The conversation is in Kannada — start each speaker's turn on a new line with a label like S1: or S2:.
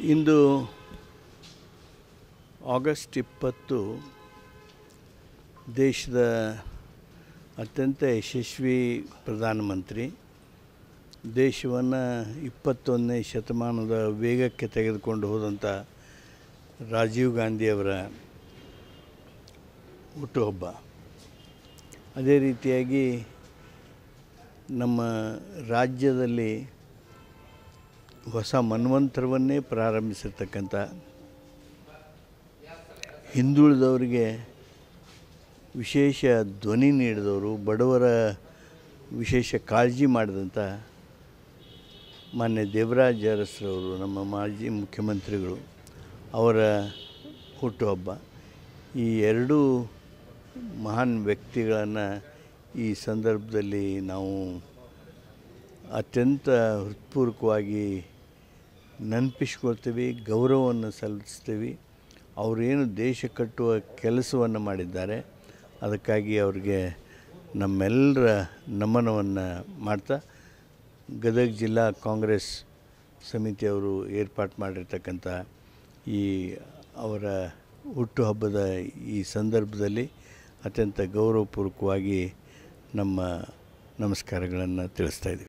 S1: ಇಂದು ಆಗಸ್ಟ್ ಇಪ್ಪತ್ತು ದೇಶದ ಅತ್ಯಂತ ಯಶಸ್ವಿ ಪ್ರಧಾನಮಂತ್ರಿ ದೇಶವನ್ನು ಇಪ್ಪತ್ತೊಂದನೇ ಶತಮಾನದ ವೇಗಕ್ಕೆ ತೆಗೆದುಕೊಂಡು ಹೋದಂಥ ರಾಜೀವ್ ಗಾಂಧಿಯವರ ಹುಟ್ಟುಹಬ್ಬ ಅದೇ ರೀತಿಯಾಗಿ ನಮ್ಮ ರಾಜ್ಯದಲ್ಲಿ ಹೊಸ ಮನ್ವಂತರವನ್ನೇ ಪ್ರಾರಂಭಿಸಿರ್ತಕ್ಕಂಥ ಹಿಂದುಳಿದವರಿಗೆ ವಿಶೇಷ ಧ್ವನಿ ನೀಡಿದವರು ಬಡವರ ವಿಶೇಷ ಕಾಳಜಿ ಮಾಡಿದಂಥ ಮಾನ್ಯ ದೇವರಾಜ್ ಅರಸ್ರವರು ನಮ್ಮ ಮಾಜಿ ಮುಖ್ಯಮಂತ್ರಿಗಳು ಅವರ ಹುಟ್ಟುಹಬ್ಬ ಈ ಎರಡೂ ಮಹಾನ್ ವ್ಯಕ್ತಿಗಳನ್ನು ಈ ಸಂದರ್ಭದಲ್ಲಿ ನಾವು ಅತ್ಯಂತ ಹೃತ್ಪೂರ್ವಕವಾಗಿ ನೆನಪಿಸ್ಕೊಳ್ತೀವಿ ಗೌರವವನ್ನು ಸಲ್ಲಿಸ್ತೀವಿ ಅವರೇನು ದೇಶ ಕಟ್ಟುವ ಕೆಲಸವನ್ನು ಮಾಡಿದ್ದಾರೆ ಅದಕ್ಕಾಗಿ ಅವ್ರಿಗೆ ನಮ್ಮೆಲ್ಲರ ನಮನವನ್ನು ಮಾಡ್ತಾ ಗದಗ ಜಿಲ್ಲಾ ಕಾಂಗ್ರೆಸ್ ಸಮಿತಿಯವರು ಏರ್ಪಾಟ್ ಮಾಡಿರ್ತಕ್ಕಂಥ ಈ ಅವರ ಹುಟ್ಟುಹಬ್ಬದ ಈ ಸಂದರ್ಭದಲ್ಲಿ ಅತ್ಯಂತ ಗೌರವಪೂರ್ವಕವಾಗಿ ನಮ್ಮ ನಮಸ್ಕಾರಗಳನ್ನು ತಿಳಿಸ್ತಾ ಇದ್ದೀವಿ